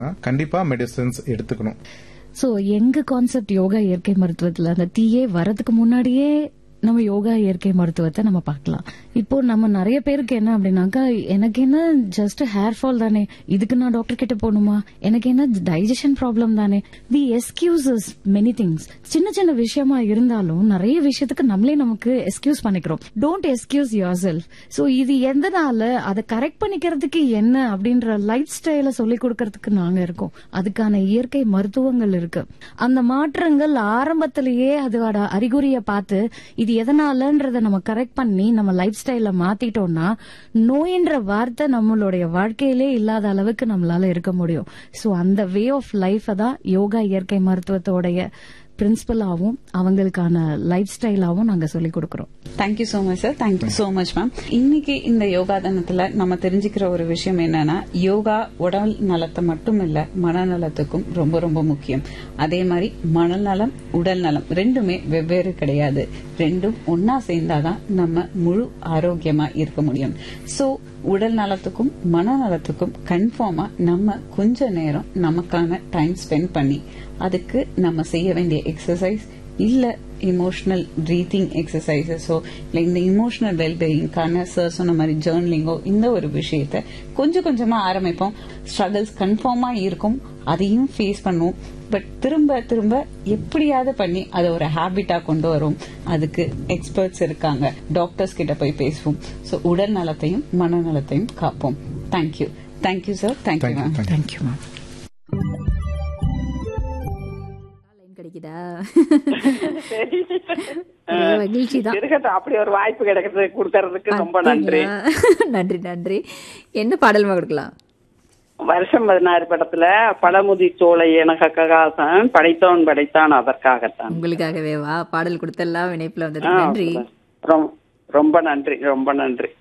கண்டிப்பா மெடிசன்ஸ் எடுத்துக்கணும் சோ எங்க கான்செப்ட் யோகா இயற்கை மருத்துவத்துல அந்த தீயே வரதுக்கு முன்னாடியே நம்ம யோகா இயற்கை மருத்துவத்தை நம்ம பார்க்கலாம் இப்போ நம்ம நிறைய பேருக்கு என்ன அப்படின்னாக்கா எனக்கு என்ன ஜஸ்ட் ஹேர் ஃபால் தானே இதுக்கு நான் டாக்டர் கிட்ட போகணுமா எனக்கு என்ன டைஜஷன் ப்ராப்ளம் தானே தி எஸ்கியூசஸ் மெனி திங்ஸ் சின்ன சின்ன விஷயமா இருந்தாலும் நிறைய விஷயத்துக்கு நம்மளே நமக்கு எஸ்கியூஸ் பண்ணிக்கிறோம் don't excuse yourself so இது எதனால அதை கரெக்ட் பண்ணிக்கிறதுக்கு என்ன அப்படின்ற லைஃப் ஸ்டைல சொல்லி கொடுக்கறதுக்கு நாங்க இருக்கோம் அதுக்கான இயற்கை மருத்துவங்கள் இருக்கு அந்த மாற்றங்கள் ஆரம்பத்திலேயே அதோட அறிகுறிய பார்த்து இது எதனாலன்றத நம்ம கரெக்ட் பண்ணி நம்ம லைஃப் ஸ்டைல மாத்திட்டோம்னா நோயின்ற வார்த்தை நம்மளுடைய வாழ்க்கையிலே இல்லாத அளவுக்கு நம்மளால இருக்க முடியும் சோ அந்த வே ஆஃப் லைஃப தான் யோகா இயற்கை மருத்துவத்தோடைய பிரின்சிபலாவும் அவங்களுக்கான லைஃப் ஸ்டைலாவும் நாங்க சொல்லிக் கொடுக்கறோம் thank you so much sir thank you so much ma'am இன்னைக்கு இந்த யோகா தினத்துல நம்ம தெரிஞ்சுக்கிற ஒரு விஷயம் என்னன்னா யோகா உடல் நலத்தை மட்டும் இல்ல மனநலத்துக்கும் ரொம்ப ரொம்ப முக்கியம் அதே மாதிரி மனநலம் உடல் நலம் ரெண்டுமே வெவ்வேறு கிடையாது ரெண்டும் ஒன்னா சேர்ந்தாதான் நம்ம முழு ஆரோக்கியமா இருக்க முடியும் சோ உடல் நலத்துக்கும் மனநலத்துக்கும் கன்ஃபார்மா நம்ம கொஞ்ச நேரம் நமக்கான டைம் ஸ்பெண்ட் பண்ணி அதுக்கு நம்ம செய்ய வேண்டிய எக்ஸசைஸ் இல்ல இமோஷனல் பிரீத்திங் எக்ஸசைசஸோ இல்ல இந்த இமோஷனல் வெல்பீயிங்கான சார் சொன்ன மாதிரி ஜேர்னலிங்கோ இந்த ஒரு விஷயத்த கொஞ்சம் கொஞ்சமா ஆரம்பிப்போம் ஸ்ட்ரகிள்ஸ் கன்ஃபார்மா இருக்கும் அதையும் ஃபேஸ் பண்ணுவோம் பட் திரும்ப திரும்ப எப்படியாவது பண்ணி அதை ஒரு ஹேபிட்டா கொண்டு வரும் அதுக்கு எக்ஸ்பர்ட்ஸ் இருக்காங்க டாக்டர்ஸ் கிட்ட போய் பேசுவோம் ஸோ உடல் நலத்தையும் மனநலத்தையும் காப்போம் thank you thank you sir thank you ma'am thank you ma'am line கிடைக்குதா சரி. ஒரே மகிழ்ச்சி தான் இருக்கட்டும் அப்படி ஒரு வாய்ப்பு கிடைக்கிறது கொடுக்கறதுக்கு ரொம்ப நன்றி நன்றி நன்றி என்ன பாடல்மா கொடுக்கலாம் வருஷம் பதினாறு படத்துல பழமுதி சோலை எனக்கு ககாசன் படைத்தவன் படைத்தான் அதற்காகத்தான் உங்களுக்காகவே வா பாடல் கொடுத்தெல்லாம் இணைப்புல ஆ, வந்தது நன்றி ரொம்ப- ரொம்ப நன்றி ரொம்ப நன்றி